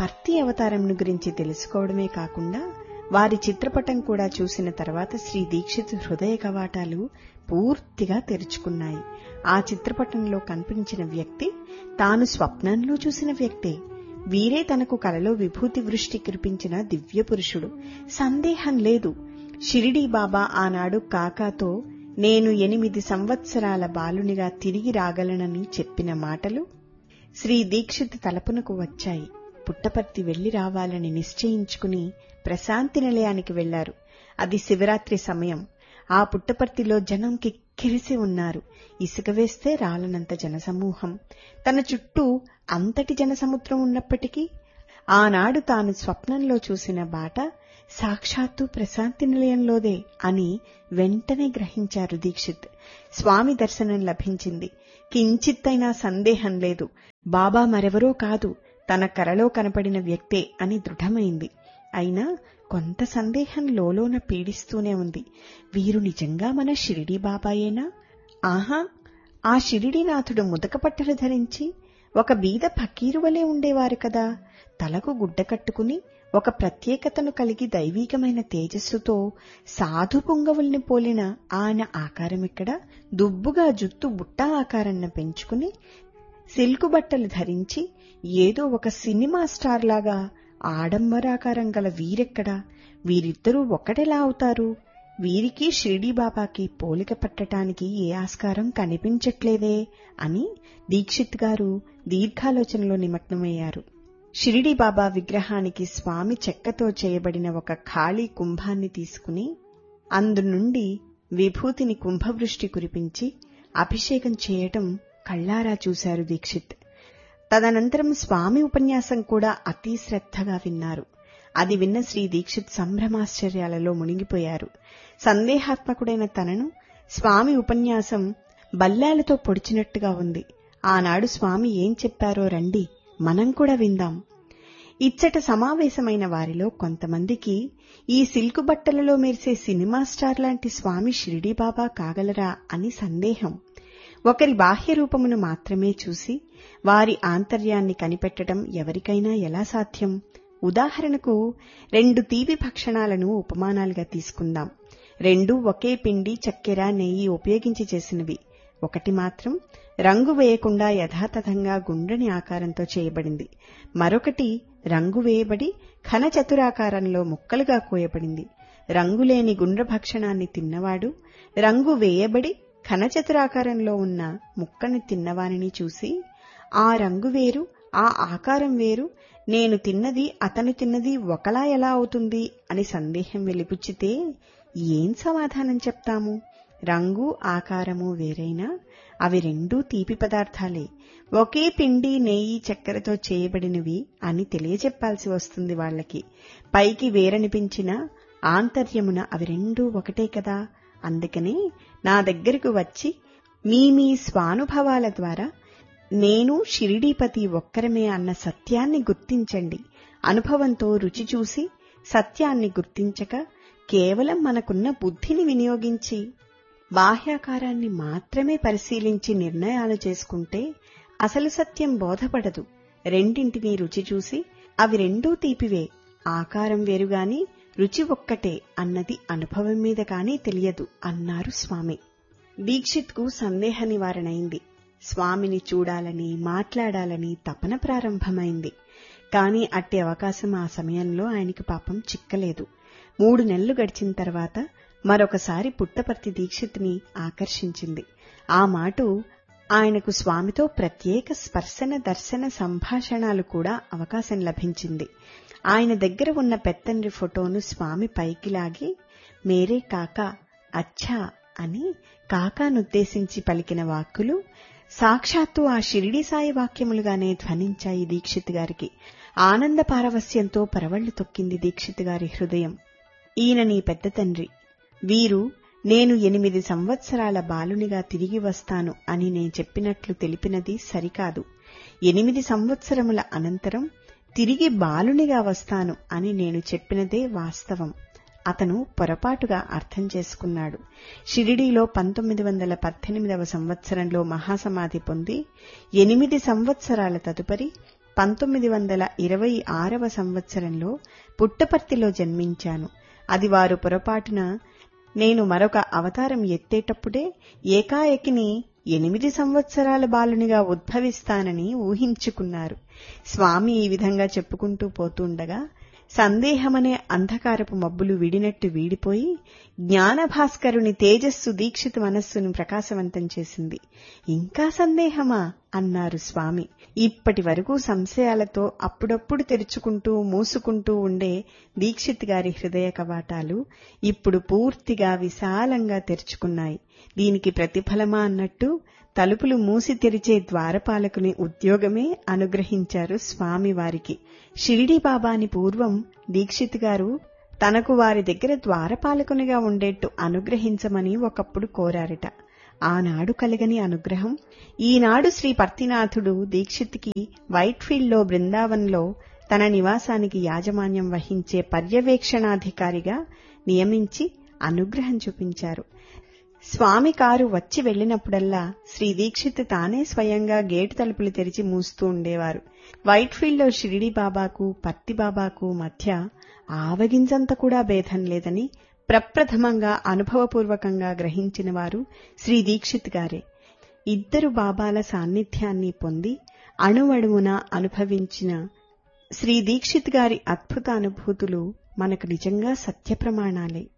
పర్తి అవతారంను గురించి తెలుసుకోవడమే కాకుండా వారి చిత్రపటం కూడా చూసిన తర్వాత శ్రీ దీక్షిత్ హృదయ కవాటాలు పూర్తిగా తెరుచుకున్నాయి ఆ చిత్రపటంలో కనిపించిన వ్యక్తి తాను స్వప్నంలో చూసిన వ్యక్తే వీరే తనకు కలలో విభూతి వృష్టి కురిపించిన దివ్య పురుషుడు సందేహం లేదు షిరిడీ బాబా ఆనాడు కాకాతో నేను ఎనిమిది సంవత్సరాల బాలునిగా తిరిగి రాగలనని చెప్పిన మాటలు శ్రీ దీక్షిత్ తలపునకు వచ్చాయి పుట్టపర్తి వెళ్లి రావాలని నిశ్చయించుకుని ప్రశాంతి నిలయానికి వెళ్లారు అది శివరాత్రి సమయం ఆ పుట్టపర్తిలో జనం కిక్కిరిసి ఉన్నారు ఇసుక వేస్తే రాలనంత జనసమూహం తన చుట్టూ అంతటి జనసముద్రం ఉన్నప్పటికీ ఆనాడు తాను స్వప్నంలో చూసిన బాట సాక్షాత్తు ప్రశాంతి నిలయంలోదే అని వెంటనే గ్రహించారు దీక్షిత్ స్వామి దర్శనం లభించింది కించిత్తైనా సందేహం లేదు బాబా మరెవరో కాదు తన కలలో కనపడిన వ్యక్తే అని దృఢమైంది అయినా కొంత సందేహం లోలోన పీడిస్తూనే ఉంది వీరు నిజంగా మన షిరిడీ బాబాయేనా ఆహా ఆ షిరిడీనాథుడు ముదకపట్టలు ధరించి ఒక బీద ఫకీరు వలె ఉండేవారు కదా తలకు గుడ్డ కట్టుకుని ఒక ప్రత్యేకతను కలిగి దైవీకమైన తేజస్సుతో సాధు పుంగవుల్ని పోలిన ఆయన ఆకారమిక్కడ దుబ్బుగా జుత్తు బుట్టా ఆకారాన్ని పెంచుకుని సిల్కు బట్టలు ధరించి ఏదో ఒక సినిమా స్టార్ లాగా ఆడంబరాకారం గల వీరెక్కడా వీరిద్దరూ ఒకటెలా అవుతారు వీరికి షిరిడీ బాబాకి పోలిక పట్టటానికి ఏ ఆస్కారం కనిపించట్లేదే అని దీక్షిత్ గారు దీర్ఘాలోచనలో నిమగ్నమయ్యారు షిరిడీ బాబా విగ్రహానికి స్వామి చెక్కతో చేయబడిన ఒక ఖాళీ కుంభాన్ని తీసుకుని అందు నుండి విభూతిని కుంభవృష్టి కురిపించి అభిషేకం చేయటం కళ్లారా చూశారు దీక్షిత్ తదనంతరం స్వామి ఉపన్యాసం కూడా అతి శ్రద్ధగా విన్నారు అది విన్న శ్రీ దీక్షిత్ సంభ్రమాశ్చర్యాలలో మునిగిపోయారు సందేహాత్మకుడైన తనను స్వామి ఉపన్యాసం బల్లాలతో పొడిచినట్టుగా ఉంది ఆనాడు స్వామి ఏం చెప్పారో రండి మనం కూడా విందాం ఇచ్చట సమావేశమైన వారిలో కొంతమందికి ఈ సిల్కు బట్టలలో మెరిసే సినిమా స్టార్ లాంటి స్వామి షిరిడీ బాబా కాగలరా అని సందేహం ఒకరి బాహ్య రూపమును మాత్రమే చూసి వారి ఆంతర్యాన్ని కనిపెట్టడం ఎవరికైనా ఎలా సాధ్యం ఉదాహరణకు రెండు తీపి భక్షణాలను ఉపమానాలుగా తీసుకుందాం రెండు ఒకే పిండి చక్కెర నెయ్యి ఉపయోగించి చేసినవి ఒకటి మాత్రం రంగు వేయకుండా యథాతథంగా గుండ్రని ఆకారంతో చేయబడింది మరొకటి రంగు వేయబడి ఘన చతురాకారంలో ముక్కలుగా కోయబడింది రంగులేని గుండ్ర భక్షణాన్ని తిన్నవాడు రంగు వేయబడి ఘనచతురాకారంలో ఉన్న ముక్కను తిన్నవానిని చూసి ఆ రంగు వేరు ఆ ఆకారం వేరు నేను తిన్నది అతను తిన్నది ఒకలా ఎలా అవుతుంది అని సందేహం వెలిపుచ్చితే ఏం సమాధానం చెప్తాము రంగు ఆకారము వేరైనా అవి రెండూ తీపి పదార్థాలే ఒకే పిండి నెయ్యి చక్కెరతో చేయబడినవి అని తెలియజెప్పాల్సి వస్తుంది వాళ్ళకి పైకి వేరనిపించిన ఆంతర్యమున అవి రెండూ ఒకటే కదా అందుకనే నా దగ్గరకు వచ్చి మీ మీ స్వానుభవాల ద్వారా నేను షిరిడీపతి ఒక్కరమే అన్న సత్యాన్ని గుర్తించండి అనుభవంతో రుచి చూసి సత్యాన్ని గుర్తించక కేవలం మనకున్న బుద్ధిని వినియోగించి బాహ్యాకారాన్ని మాత్రమే పరిశీలించి నిర్ణయాలు చేసుకుంటే అసలు సత్యం బోధపడదు రెండింటినీ రుచి చూసి అవి రెండూ తీపివే ఆకారం వేరుగాని రుచి ఒక్కటే అన్నది అనుభవం మీద కానీ తెలియదు అన్నారు స్వామి దీక్షిత్కు సందేహ నివారణైంది స్వామిని చూడాలని మాట్లాడాలని తపన ప్రారంభమైంది కాని అట్టి అవకాశం ఆ సమయంలో ఆయనకి పాపం చిక్కలేదు మూడు నెలలు గడిచిన తర్వాత మరొకసారి పుట్టపర్తి దీక్షిత్ని ఆకర్షించింది ఆ మాటు ఆయనకు స్వామితో ప్రత్యేక స్పర్శన దర్శన సంభాషణాలు కూడా అవకాశం లభించింది ఆయన దగ్గర ఉన్న పెత్తండ్రి ఫోటోను స్వామి పైకి లాగి మేరే కాకా అచ్చా అని కాకానుద్దేశించి పలికిన వాక్కులు సాక్షాత్తు ఆ షిరిడి సాయి వాక్యములుగానే ధ్వనించాయి దీక్షిత్ గారికి ఆనంద పారవస్యంతో పరవళ్లు తొక్కింది దీక్షిత్ గారి హృదయం ఈయన నీ పెద్ద తండ్రి వీరు నేను ఎనిమిది సంవత్సరాల బాలునిగా తిరిగి వస్తాను అని నేను చెప్పినట్లు తెలిపినది సరికాదు ఎనిమిది సంవత్సరముల అనంతరం తిరిగి బాలునిగా వస్తాను అని నేను చెప్పినదే వాస్తవం అతను పొరపాటుగా అర్థం చేసుకున్నాడు షిరిడీలో పంతొమ్మిది వందల పద్దెనిమిదవ సంవత్సరంలో మహాసమాధి పొంది ఎనిమిది సంవత్సరాల తదుపరి పంతొమ్మిది వందల ఇరవై ఆరవ సంవత్సరంలో పుట్టపర్తిలో జన్మించాను అది వారు పొరపాటున నేను మరొక అవతారం ఎత్తేటప్పుడే ఏకాఏకిని ఎనిమిది సంవత్సరాల బాలునిగా ఉద్భవిస్తానని ఊహించుకున్నారు స్వామి ఈ విధంగా చెప్పుకుంటూ పోతుండగా సందేహమనే అంధకారపు మబ్బులు విడినట్టు వీడిపోయి జ్ఞానభాస్కరుని తేజస్సు దీక్షిత మనస్సును ప్రకాశవంతం చేసింది ఇంకా సందేహమా అన్నారు స్వామి ఇప్పటి వరకు సంశయాలతో అప్పుడప్పుడు తెరుచుకుంటూ మూసుకుంటూ ఉండే దీక్షిత్ గారి హృదయ కవాటాలు ఇప్పుడు పూర్తిగా విశాలంగా తెరుచుకున్నాయి దీనికి ప్రతిఫలమా అన్నట్టు తలుపులు మూసి తెరిచే ద్వారపాలకుని ఉద్యోగమే అనుగ్రహించారు స్వామి వారికి షిరిడి బాబాని పూర్వం దీక్షిత్ గారు తనకు వారి దగ్గర ద్వారపాలకునిగా ఉండేట్టు అనుగ్రహించమని ఒకప్పుడు కోరారట ఆనాడు కలిగని అనుగ్రహం ఈనాడు శ్రీ పర్తినాథుడు దీక్షిత్కి వైట్ఫీల్డ్లో బృందావన్లో తన నివాసానికి యాజమాన్యం వహించే పర్యవేక్షణాధికారిగా నియమించి అనుగ్రహం చూపించారు స్వామి కారు వచ్చి వెళ్లినప్పుడల్లా శ్రీ దీక్షిత్ తానే స్వయంగా గేటు తలుపులు తెరిచి మూస్తూ ఉండేవారు వైట్ఫీల్డ్లో షిరిడి బాబాకు పత్తి బాబాకు మధ్య ఆవగింజంత కూడా భేదం లేదని ప్రప్రథమంగా అనుభవపూర్వకంగా గ్రహించిన వారు శ్రీ దీక్షిత్ గారే ఇద్దరు బాబాల సాన్నిధ్యాన్ని పొంది అణువణువున అనుభవించిన శ్రీ దీక్షిత్ గారి అద్భుత అనుభూతులు మనకు నిజంగా సత్యప్రమాణాలే